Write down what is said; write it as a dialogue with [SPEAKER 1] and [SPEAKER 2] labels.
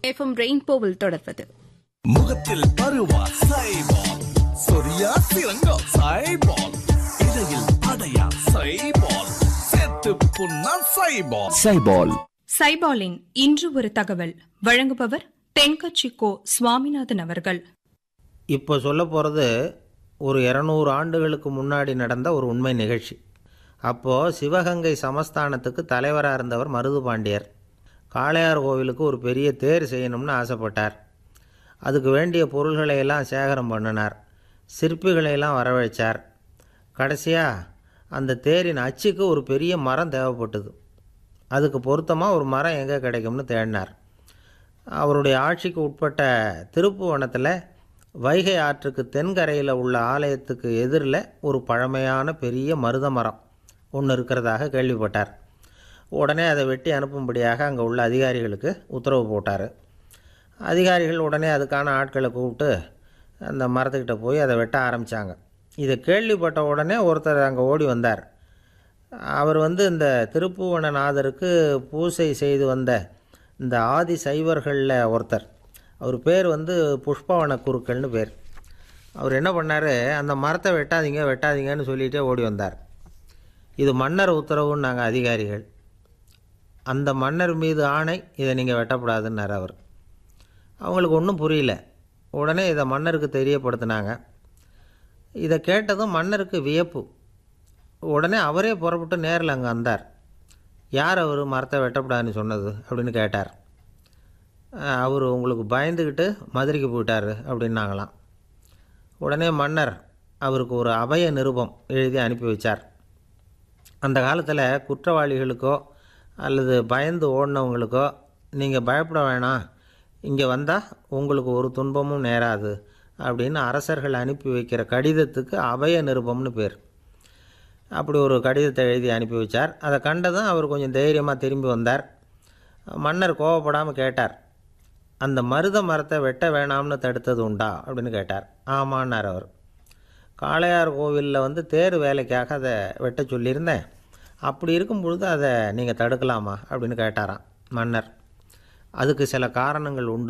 [SPEAKER 1] FM ரெயின்போவில் தொடர்வது
[SPEAKER 2] முகத்தில் பருவா சைபால் சொரியா சிறங்கா சைபால் இடையில் அடையா சைபால் செத்து புண்ணா சைபால்
[SPEAKER 3] சைபால்
[SPEAKER 4] சைபாலின் இன்று ஒரு தகவல் வழங்குபவர் தென்கட்சி கோ சுவாமிநாதன் அவர்கள்
[SPEAKER 5] இப்போ சொல்ல போகிறது ஒரு இரநூறு ஆண்டுகளுக்கு முன்னாடி நடந்த ஒரு உண்மை நிகழ்ச்சி அப்போது சிவகங்கை சமஸ்தானத்துக்கு தலைவராக இருந்தவர் மருது பாண்டியர் காளையார் கோவிலுக்கு ஒரு பெரிய தேர் செய்யணும்னு ஆசைப்பட்டார் அதுக்கு வேண்டிய பொருள்களை எல்லாம் சேகரம் பண்ணினார் சிற்பிகளை எல்லாம் வரவழைச்சார் கடைசியாக அந்த தேரின் அச்சுக்கு ஒரு பெரிய மரம் தேவைப்பட்டது அதுக்கு பொருத்தமாக ஒரு மரம் எங்கே கிடைக்கும்னு தேடினார் அவருடைய ஆட்சிக்கு உட்பட்ட திருப்புவனத்தில் வைகை ஆற்றுக்கு தென்கரையில் உள்ள ஆலயத்துக்கு எதிரில் ஒரு பழமையான பெரிய மருத மரம் ஒன்று இருக்கிறதாக கேள்விப்பட்டார் உடனே அதை வெட்டி அனுப்பும்படியாக அங்கே உள்ள அதிகாரிகளுக்கு உத்தரவு போட்டார் அதிகாரிகள் உடனே அதுக்கான ஆட்களை கூப்பிட்டு அந்த மரத்துக்கிட்ட போய் அதை வெட்ட ஆரம்பித்தாங்க இதை கேள்விப்பட்ட உடனே ஒருத்தர் அங்கே ஓடி வந்தார் அவர் வந்து இந்த திருப்புவனநாதருக்கு பூசை செய்து வந்த இந்த ஆதி சைவர்களில் ஒருத்தர் அவர் பேர் வந்து புஷ்பவன குருக்கள்னு பேர் அவர் என்ன பண்ணார் அந்த மரத்தை வெட்டாதீங்க வெட்டாதீங்கன்னு சொல்லிகிட்டே ஓடி வந்தார் இது மன்னர் உத்தரவுன்னு நாங்கள் அதிகாரிகள் அந்த மன்னர் மீது ஆணை இதை நீங்கள் வெட்டக்கூடாதுன்னார் அவர் அவங்களுக்கு ஒன்றும் புரியல உடனே இதை மன்னருக்கு தெரியப்படுத்தினாங்க இதை கேட்டதும் மன்னருக்கு வியப்பு உடனே அவரே புறப்பட்டு நேரில் அங்கே வந்தார் யார் அவர் மரத்தை வெட்டக்கூடாதுன்னு சொன்னது அப்படின்னு கேட்டார் அவர் உங்களுக்கு பயந்துக்கிட்டு மதுரைக்கு போயிட்டார் அப்படின்னாங்களாம் உடனே மன்னர் அவருக்கு ஒரு அபய நிருபம் எழுதி அனுப்பி வச்சார் அந்த காலத்தில் குற்றவாளிகளுக்கோ அல்லது பயந்து ஓடினவங்களுக்கோ நீங்கள் பயப்பட வேணாம் இங்கே வந்தால் உங்களுக்கு ஒரு துன்பமும் நேராது அப்படின்னு அரசர்கள் அனுப்பி வைக்கிற கடிதத்துக்கு அபய நிருபம்னு பேர் அப்படி ஒரு கடிதத்தை எழுதி அனுப்பி வச்சார் அதை கண்டதும் அவர் கொஞ்சம் தைரியமாக திரும்பி வந்தார் மன்னர் கோவப்படாமல் கேட்டார் அந்த மருத மரத்தை வெட்ட வேணாம்னு தடுத்தது உண்டா அப்படின்னு கேட்டார் ஆமான்னார் அவர் காளையார் கோவிலில் வந்து தேர் வேலைக்காக அதை வெட்ட சொல்லியிருந்தேன் அப்படி இருக்கும் பொழுது அதை நீங்கள் தடுக்கலாமா அப்படின்னு கேட்டாராம் மன்னர் அதுக்கு சில காரணங்கள் உண்டு